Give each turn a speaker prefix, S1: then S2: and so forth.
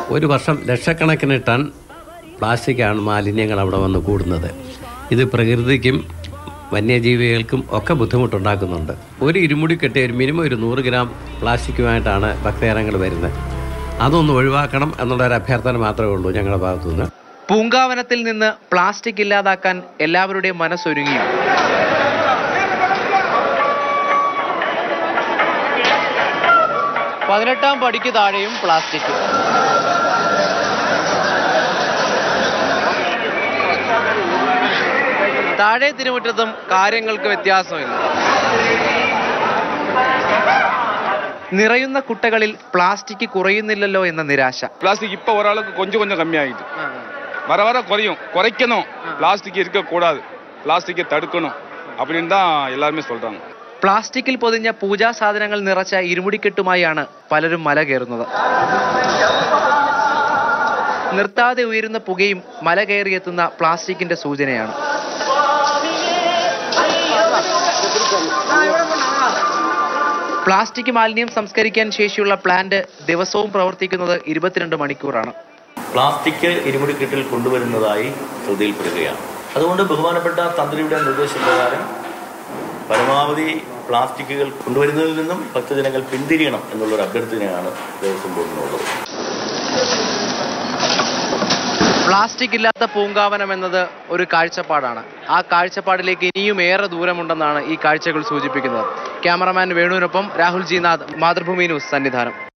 S1: ഒരു വർഷം ലക്ഷക്കണക്കിന് ടൺ പ്ലാസ്റ്റിക്കാണ് മാലിന്യങ്ങൾ അവിടെ വന്ന് കൂടുന്നത് ഇത് പ്രകൃതിക്കും വന്യജീവികൾക്കും ഒക്കെ ബുദ്ധിമുട്ടുണ്ടാക്കുന്നുണ്ട് ഒരു ഇരുമുടി കെട്ടിയ ഒരു മിനിമം ഒരു നൂറ് ഗ്രാം പ്ലാസ്റ്റിക്കുമായിട്ടാണ് ഭക്തജനങ്ങൾ വരുന്നത് അതൊന്ന് ഒഴിവാക്കണം എന്നുള്ളൊരു അഭ്യർത്ഥന മാത്രമേ ഉള്ളൂ ഞങ്ങളുടെ ഭാഗത്തുനിന്ന്
S2: പൂങ്കാവനത്തിൽ നിന്ന് പ്ലാസ്റ്റിക് ഇല്ലാതാക്കാൻ എല്ലാവരുടെയും മനസ്സൊരുങ്ങിയും പതിനെട്ടാം പടിക്ക് താഴെയും പ്ലാസ്റ്റിക് താഴെ തിരുമുറ്റത്തും കാര്യങ്ങൾക്ക് വ്യത്യാസമില്ല നിറയുന്ന കുട്ടകളിൽ പ്ലാസ്റ്റിക് കുറയുന്നില്ലല്ലോ എന്ന നിരാശ
S3: பிளாஸ்டிக் இப்போ ஓரளவுக்கு கொஞ்சம் கொஞ்சம் கம்மியாகிட்டு வர வர குறையும் குறைக்கணும் பிளாஸ்டிக் இருக்கக்கூடாது பிளாஸ்டிக்கை தடுக்கணும் அப்படின்னு தான் எல்லாருமே சொல்றாங்க
S2: പ്ലാസ്റ്റിക്കിൽ പൊതിഞ്ഞ പൂജാ സാധനങ്ങൾ നിറച്ച ഇരുമുടിക്കെട്ടുമായാണ് പലരും മല കയറുന്നത് നിർത്താതെ ഉയരുന്ന പുകയും മല കയറിയെത്തുന്ന പ്ലാസ്റ്റിക്കിന്റെ സൂചനയാണ് പ്ലാസ്റ്റിക് മാലിന്യം സംസ്കരിക്കാൻ ശേഷിയുള്ള പ്ലാന്റ് ദിവസവും പ്രവർത്തിക്കുന്നത് ഇരുപത്തിരണ്ട് മണിക്കൂറാണ്
S4: പ്ലാസ്റ്റിക് ഇരുമുടിക്കെട്ടിൽ കൊണ്ടുവരുന്നതായി ശ്രദ്ധയിൽപ്പെടുകയാണ് അതുകൊണ്ട് ബഹുമാനപ്പെട്ട തന്ത്രിയുടെ നിർദ്ദേശപ്രകാരം പരമാവധി പ്ലാസ്റ്റിക്കുകൾ കൊണ്ടുവരുന്നതിൽ നിന്നും ഭക്തജനങ്ങൾ പിന്തിരിയണം എന്നുള്ളൊരു അഭ്യർത്ഥനയാണ് ദേവസ്വം ബോർഡിനുള്ളത്
S2: പ്ലാസ്റ്റിക് ഇല്ലാത്ത പൂങ്കാവനം എന്നത് ഒരു കാഴ്ചപ്പാടാണ് ആ കാഴ്ചപ്പാടിലേക്ക് ഇനിയും ഏറെ ദൂരമുണ്ടെന്നാണ് ഈ കാഴ്ചകൾ സൂചിപ്പിക്കുന്നത് ക്യാമറമാൻ വേണുവിനൊപ്പം രാഹുൽ ജി നാഥ് മാതൃഭൂമി ന്യൂസ് സന്നിധാനം